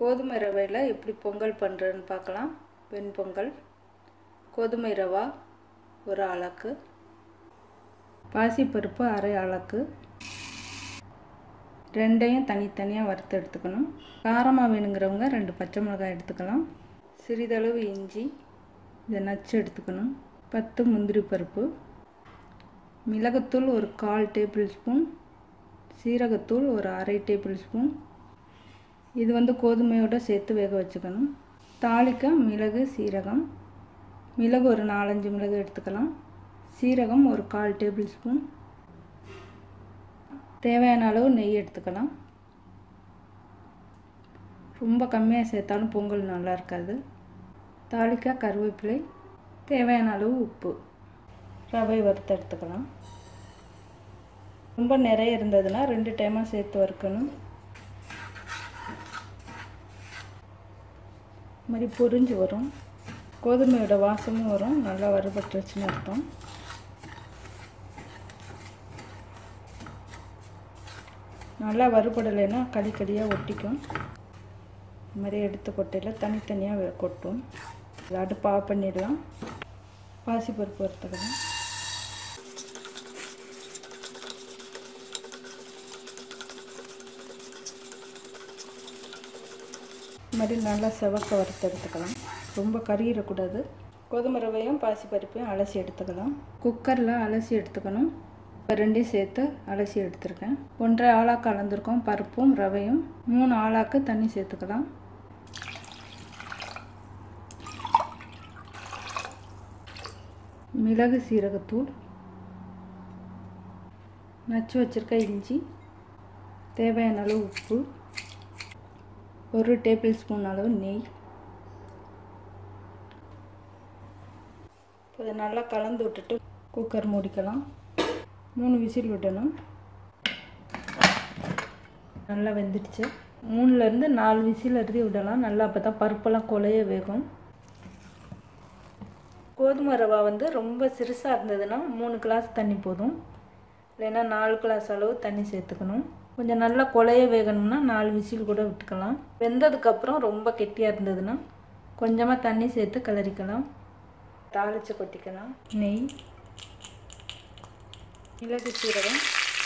கோதுமை ரவையில் எப்படி பொங்கல் பண்ணுறதுன்னு பார்க்கலாம் வெண்பொங்கல் கோதுமை ரவா ஒரு அலக்கு பாசிப்பருப்பு அரை அலக்கு ரெண்டையும் தனித்தனியாக வறுத்து எடுத்துக்கணும் காரமாக வேணுங்கிறவங்க ரெண்டு பச்சை மிளகாய் எடுத்துக்கலாம் சிறிதளவு இஞ்சி இதை நச்சு எடுத்துக்கணும் பத்து முந்திரி பருப்பு மிளகுத்தூள் ஒரு கால் டேபிள் ஸ்பூன் சீரகத்தூள் ஒரு அரை டேபிள் ஸ்பூன் இது வந்து கோதுமையோடு சேர்த்து வேக வச்சுக்கணும் தாளிக்க மிளகு சீரகம் மிளகு ஒரு நாலஞ்சு மிளகு எடுத்துக்கலாம் சீரகம் ஒரு கால் டேபிள் ஸ்பூன் தேவையான அளவு நெய் எடுத்துக்கலாம் ரொம்ப கம்மியாக சேர்த்தாலும் பொங்கல் நல்லா இருக்காது தாளிக்க கருவேப்பிலை தேவையான அளவு உப்பு ரவை வறுத்து எடுத்துக்கலாம் ரொம்ப நிறைய இருந்ததுன்னா ரெண்டு டைமாக சேர்த்து வறுக்கணும் இது மாதிரி பொரிஞ்சு வரும் கோதுமையோட வாசமும் வரும் நல்லா வறுபட்டுருச்சுன்னு அர்த்தம் நல்லா வறுபடலைன்னா களி களியாக ஒட்டிக்கும் இது மாதிரி எடுத்து கொட்டையில் தனித்தனியாக கொட்டும் அடுப்பு ஆஃப் பண்ணிடலாம் பாசிப்பருப்பு வறுத்துக்கலாம் இது மாதிரி நல்லா செவக்க வறுத்து எடுத்துக்கலாம் ரொம்ப கறியிடக்கூடாது கோதுமை ரவையும் பாசிப்பருப்பையும் அலசி எடுத்துக்கலாம் குக்கரில் அலசி எடுத்துக்கணும் இப்போ ரெண்டையும் சேர்த்து அலசி எடுத்துருக்கேன் ஒன்றரை ஆளாக்கு கலந்துருக்கோம் பருப்பும் ரவையும் மூணு ஆளாக்கு தண்ணி சேர்த்துக்கலாம் மிளகு சீரகத்தூள் நச்சு வச்சுருக்க இஞ்சி தேவையான அளவு உப்பு ஒரு டேபிள் ஸ்பூன் அளவு நெய் இப்போ இதை நல்லா கலந்து விட்டுட்டு குக்கர் மூடிக்கலாம் மூணு விசில் விடணும் நல்லா வெந்துடுச்சு மூணுலேருந்து நாலு விசில் அறுதி விடலாம் நல்லா அப்போ தான் பருப்பெல்லாம் குலைய வேகும் கோதுமை ரவா வந்து ரொம்ப சிறுசாக இருந்ததுன்னா மூணு கிளாஸ் தண்ணி போதும் இல்லைன்னா நாலு கிளாஸ் அளவு தண்ணி சேர்த்துக்கணும் கொஞ்சம் நல்லா குலைய வேகணும்னா நாலு விசில் கூட விட்டுக்கலாம் வெந்ததுக்கப்புறம் ரொம்ப கெட்டியாக இருந்ததுன்னா கொஞ்சமாக தண்ணி சேர்த்து கிளறிக்கலாம் தாளித்து கொட்டிக்கலாம் நெய் மிளகு சீரகம்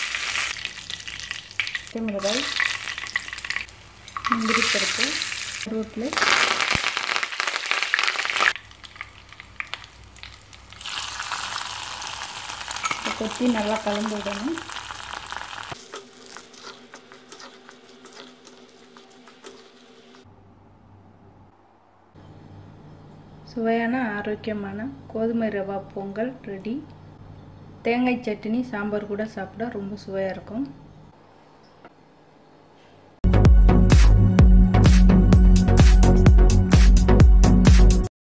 மிளகாய் முந்திரி பருப்பு கருவேப்பிலை கொத்தி நல்லா கலந்து விடணும் சுவையான ஆரோக்கியமான கோதுமை ரவா பொங்கல் ரெடி தேங்காய் சட்னி சாம்பார் கூட சாப்பிட ரொம்ப சுவையாக இருக்கும்